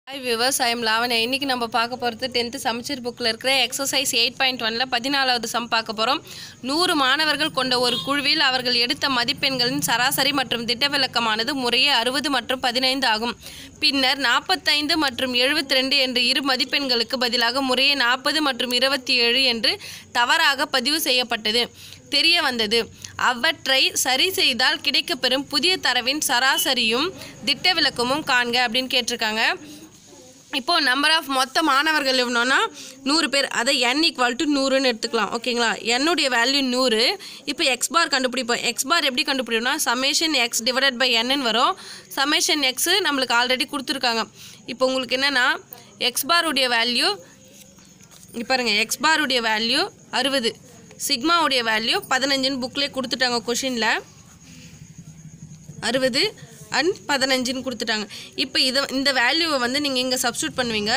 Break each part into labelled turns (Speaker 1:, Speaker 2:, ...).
Speaker 1: hi viewers I am Lavanya இன்றைக்கி நம்ம பார்க்க போகிறது டென்த்து சமச்சீர் புக்கில் இருக்கிற எக்ஸசைஸ் எயிட் பாயிண்ட் ஒனில் பதினாலாவது சம் பார்க்க போகிறோம் நூறு மாணவர்கள் கொண்ட ஒரு குழுவில் அவர்கள் எடுத்த மதிப்பெண்களின் சராசரி மற்றும் திட்ட விளக்கமானது முறையே அறுபது மற்றும் பதினைந்து ஆகும் பின்னர் நாற்பத்தைந்து மற்றும் எழுபத்தி ரெண்டு என்று இரு மதிப்பெண்களுக்கு பதிலாக முறையே நாற்பது மற்றும் இருபத்தி ஏழு என்று தவறாக பதிவு செய்யப்பட்டது தெரிய வந்தது அவற்றை சரி செய்தால் கிடைக்கப்பெறும் புதிய தரவின் சராசரியும் திட்ட விளக்கமும் காண்க அப்படின்னு கேட்டிருக்காங்க இப்போ நம்பர் ஆஃப் மொத்த மாணவர்கள் எவ்வளோனா நூறு பேர் அதை என் ஈக்குவல் டு நூறுன்னு எடுத்துக்கலாம் ஓகேங்களா என்னுடைய வேல்யூ நூறு இப்போ எக்ஸ் பார் கண்டுபிடிப்போம் எக்ஸ் பார் எப்படி கண்டுபிடிப்போம்னா சமேஷன் எக்ஸ் டிவைடட் பை என்னன்னு வரும் சமேஷன் எக்ஸு நம்மளுக்கு ஆல்ரெடி கொடுத்துருக்காங்க இப்போ உங்களுக்கு என்னென்னா எக்ஸ் பாருடைய வேல்யூ இங்க பாருங்க எக்ஸ் பாருடைய வேல்யூ அறுபது சிக்மாவுடைய வேல்யூ பதினஞ்சுன்னு புக்லேயே கொடுத்துட்டாங்க கொஷினில் அறுபது அண்ட் பதினஞ்சுன்னு கொடுத்துட்டாங்க இப்போ இதை இந்த வேல்யூவை வந்து நீங்கள் இங்கே சப்ஸ்டியூட் பண்ணுவீங்க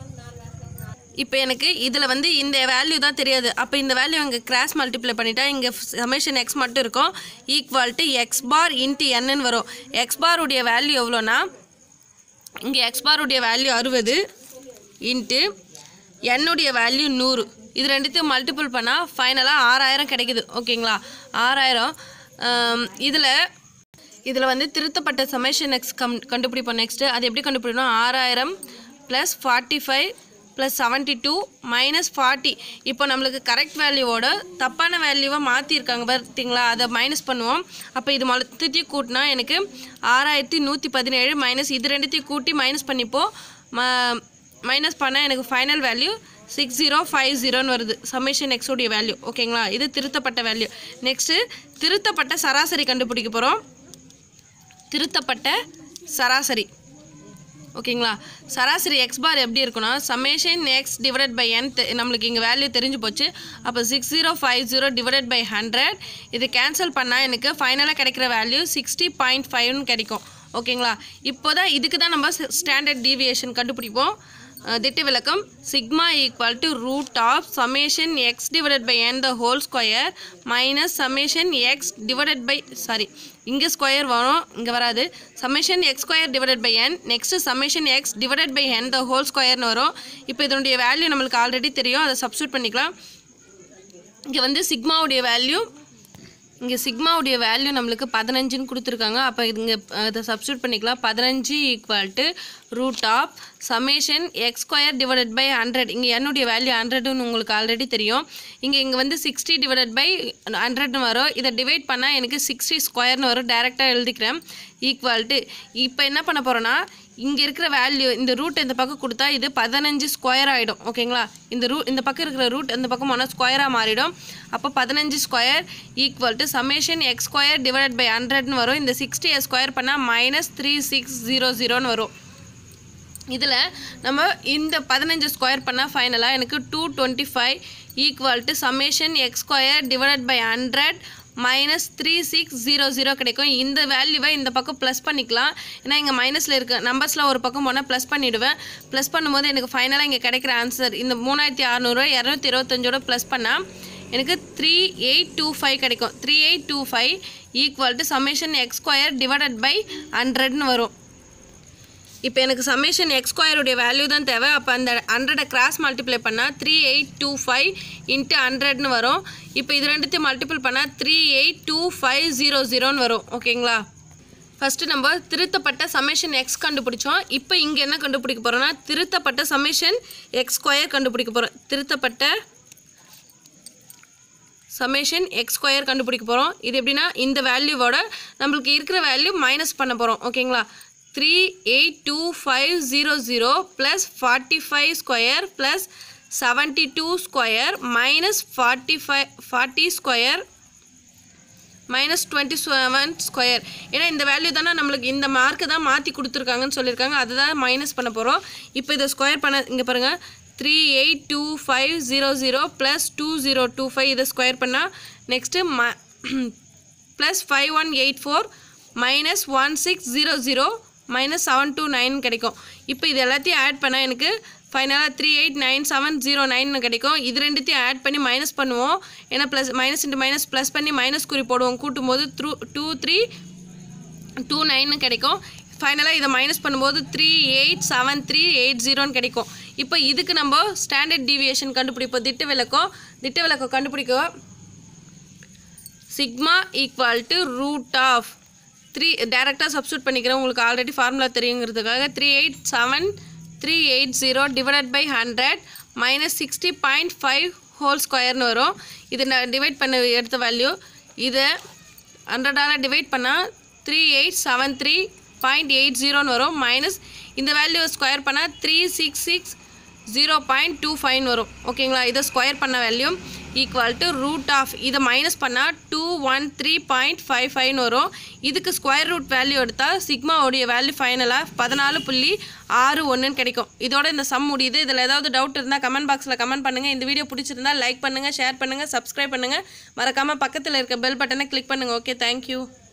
Speaker 1: இப்போ எனக்கு இதில் வந்து இந்த வேல்யூ தான் தெரியாது அப்போ இந்த வேல்யூ இங்கே கிராஸ் மல்டிப்ளை பண்ணிட்டா இங்கே சமேஷன் எக்ஸ் மட்டும் இருக்கும் equal to X bar into என்னன்னு வரும் எக்ஸ் பாருடைய வேல்யூ எவ்வளோனா இங்கே எக்ஸ் பாருடைய வேல்யூ அறுபது இன்ட்டு என்னுடைய வேல்யூ நூறு இது ரெண்டுத்தையும் மல்டிபிள் பண்ணால் ஃபைனலாக ஆறாயிரம் கிடைக்குது ஓகேங்களா ஆறாயிரம் இதில் இதில் வந்து திருத்தப்பட்ட சமேஷன் எக்ஸ் கம் கண்டுபிடிப்போம் நெக்ஸ்ட்டு அது எப்படி கண்டுபிடிக்கணும் ஆறாயிரம் plus forty five plus seventy two minus forty இப்போ நம்மளுக்கு கரெக்ட் வேல்யூவோட தப்பான வேல்யூவை மாற்றிருக்காங்க பார்த்தீங்களா அதை மைனஸ் பண்ணுவோம் அப்போ இது மொத்தத்தையும் கூட்டினா எனக்கு ஆறாயிரத்தி நூற்றி பதினேழு மைனஸ் இது ரெண்டுத்தையும் கூட்டி மைனஸ் பண்ணிப்போம் ம மைனஸ் பண்ணால் எனக்கு final value six zero five ஜீரோன்னு வருது சமேஷன் எக்ஸோடைய வேல்யூ ஓகேங்களா இது திருத்தப்பட்ட வேல்யூ நெக்ஸ்ட்டு திருத்தப்பட்ட சராசரி கண்டுபிடிக்க போகிறோம் திருத்தப்பட்ட சராசரி ஓகேங்களா சராசரி எக்ஸ் பார் எப்படி இருக்குன்னா summation X divided by N நம்மளுக்கு இங்கே வேல்யூ தெரிஞ்சு போச்சு அப்போ six zero five zero divided by hundred இது கேன்சல் பண்ணால் எனக்கு ஃபைனலாக கிடைக்கிற வேல்யூ சிக்ஸ்டி பாயிண்ட் ஃபைவ்னு கிடைக்கும் ஓகேங்களா இப்போ தான் இதுக்கு தான் நம்ம ஸ்டாண்டர்ட் டீவியேஷன் கண்டுபிடிப்போம் அஹ், திட்ட விளக்கம் sigma equal to root of summation X divided by N the whole square minus summation X divided by sorry இங்கே ஸ்கொயர் வரும் இங்கே வராது summation X square divided by N next summation X divided by N the whole ஸ்கொயர்னு வரும் இப்போ இதனுடைய value நம்மளுக்கு already தெரியும் அதை சப்ஸ்டியூட் பண்ணிக்கலாம் இங்கே வந்து சிக்மாவுடைய வேல்யூ இங்கே சிக்மாவுடைய வேல்யூ நம்மளுக்கு பதினஞ்சுன்னு கொடுத்துருக்காங்க அப்போ இங்கே அதை சப்ஸ்டியூட் பண்ணிக்கலாம் பதினஞ்சு equal to root of summation X square divided by hundred இங்கே என்னுடைய வேல்யூ ஹண்ட்ரட்னு உங்களுக்கு ஆல்ரெடி தெரியும் இங்கே இங்கே வந்து சிக்ஸ்டி டிவைடட் பை ஹண்ட்ரட்னு வரும் இதை டிவைட் பண்ணால் எனக்கு சிக்ஸ்டி ஸ்கொயர்னு வரும் டேரெக்டாக எழுதிக்கிறேன் ஈக்குவல் டு இப்போ என்ன பண்ண போகிறோன்னா இங்கே இருக்கிற வேல்யூ இந்த ரூட் இந்த பக்கம் கொடுத்தா இது பதினஞ்சு ஸ்கொயர் ஆகிடும் ஓகேங்களா இந்த ரூ இந்த பக்கம் இருக்கிற ரூட் இந்த பக்கம் போனால் ஸ்கொயராக மாறிடும் அப்போ பதினஞ்சு square equal to summation X square divided by ஹண்ட்ரட்னு வரும் இந்த சிக்ஸ்டி ஸ்கொயர் பண்ணால் மைனஸ் த்ரீ சிக்ஸ் ஜீரோ ஜீரோன்னு வரும் இதில் நம்ம இந்த பதினஞ்சு ஸ்கொயர் பண்ணால் ஃபைனலாக எனக்கு two twenty five equal to summation X square divided by hundred minus three six zero zero கிடைக்கும் இந்த வேல்யூவை இந்த பக்கம் ப்ளஸ் பண்ணிக்கலாம் ஏன்னா இங்கே மைனஸில் இருக்க நம்பர்ஸில் ஒரு பக்கம் போனால் ப்ளஸ் பண்ணிவிடுவேன் ப்ளஸ் பண்ணும்போது எனக்கு ஃபைனலாக இங்கே கிடைக்கிற ஆன்சர் இந்த மூணாயிரத்தி அறநூறு இரநூத்தி இருபத்தஞ்சோட ப்ளஸ் பண்ணால் எனக்கு த்ரீ எயிட் டூ ஃபைவ் கிடைக்கும் three eight two five equal to summation X square divided by ஹண்ட்ரட்னு வரும் இப்போ எனக்கு சமேஷன் எக்ஸ் ஸ்கொயருடைய வேல்யூ தான் தேவை அப்போ அந்த ஹண்ட்ரடை கிராஸ் மல்டிப்ளை பண்ணால் three eight two five into ஹண்ட்ரட்னு வரும் இப்போ இது ரெண்டுத்தையும் மல்டிபிள் பண்ணால் three eight two five zero ஜீரோன்னு வரும் ஓகேங்களா ஃபஸ்ட்டு நம்ம திருத்தப்பட்ட சமேஷன் எக்ஸ் கண்டுபிடிச்சோம் இப்போ இங்கே என்ன கண்டுபிடிக்க போகிறோம்னா திருத்தப்பட்ட சமேஷன் எக்ஸ் ஸ்கொயர் கண்டுபிடிக்க போகிறோம் திருத்தப்பட்ட சமேஷன் எக்ஸ் ஸ்கொயர் கண்டுபிடிக்க போகிறோம் இது எப்படின்னா இந்த வேல்யூவோட நம்மளுக்கு இருக்கிற வேல்யூ மைனஸ் பண்ண போகிறோம் ஓகேங்களா three eight two five zero zero plus forty five square plus seventy two square minus forty five forty square minus twenty seven square ஏன்னா இந்த வேல்யூ தானே நம்மளுக்கு இந்த மார்க்கு தான் மாற்றி கொடுத்துருக்காங்கன்னு சொல்லியிருக்காங்க அதை தான் மைனஸ் பண்ண போகிறோம் இப்போ இதை ஸ்கொயர் பண்ண இங்கே பாருங்கள் three eight two five zero zero plus two zero two five இதை ஸ்கொயர் பண்ணால் நெக்ஸ்ட்டு ம plus five one eight four minus one six zero zero minus seven two nine கிடைக்கும் இப்போ இது எல்லாத்தையும் ஆட் பண்ணால் எனக்கு ஃபைனலாக three eight nine seven zero nine கிடைக்கும் இது ரெண்டுத்தையும் ஆட் பண்ணி மைனஸ் பண்ணுவோம் ஏன்னா plus minus into minus plus பண்ணி மைனஸ் குறி போடுவோம் கூட்டும் போது த்ரூ டூ த்ரீ டூ நைன்னு கிடைக்கும் ஃபைனலாக இதை மைனஸ் பண்ணும்போது three eight seven three eight ஜீரோன்னு கிடைக்கும் இப்போ இதுக்கு நம்ம ஸ்டாண்டர்ட் டீவியேஷன் கண்டுபிடிப்போம் திட்ட விளக்கம் திட்ட விளக்கம் கண்டுபிடிக்க sigma equal to root of three டேரெக்டாக சப்ஸ்டியூட் பண்ணிக்கிறேன் உங்களுக்கு ஆல்ரெடி ஃபார்முலா தெரியுங்கிறதுக்காக three eight seven three eight zero divided by hundred minus sixty point five whole ஸ்கொயர்னு வரும் இது நான் டிவைட் பண்ண எடுத்த வேல்யூ இதை ஹண்ட்ரடால் டிவைட் பண்ணால் three eight seven three point eight ஜீரோன்னு வரும் மைனஸ் இந்த வேல்யூ ஸ்கொயர் பண்ணால் three six six zero point two five வரும் ஓகேங்களா இதை ஸ்கொயர் பண்ண value equal to root of இதை மைனஸ் பண்ணால் two one three point five five வரும் இதுக்கு ஸ்கொயர் ரூட் வேல்யூ எடுத்தால் சிக்மாவுடைய வேல்யூ ஃபைனலாக பதினாலு புள்ளி ஆறு ஒன்றுன்னு கிடைக்கும் இதோட இந்த சம் முடியுது இதில் ஏதாவது டவுட் இருந்தால் கமெண்ட் பாக்ஸில் கமெண்ட் பண்ணுங்கள் இந்த வீடியோ பிடிச்சிருந்தா லைக் பண்ணுங்கள் ஷேர் பண்ணுங்கள் சப்ஸ்கிரைப் பண்ணுங்கள் மறக்காமல் பக்கத்தில் இருக்க பெல் பட்டனை கிளிக் பண்ணுங்கள் ஓகே தேங்க்யூ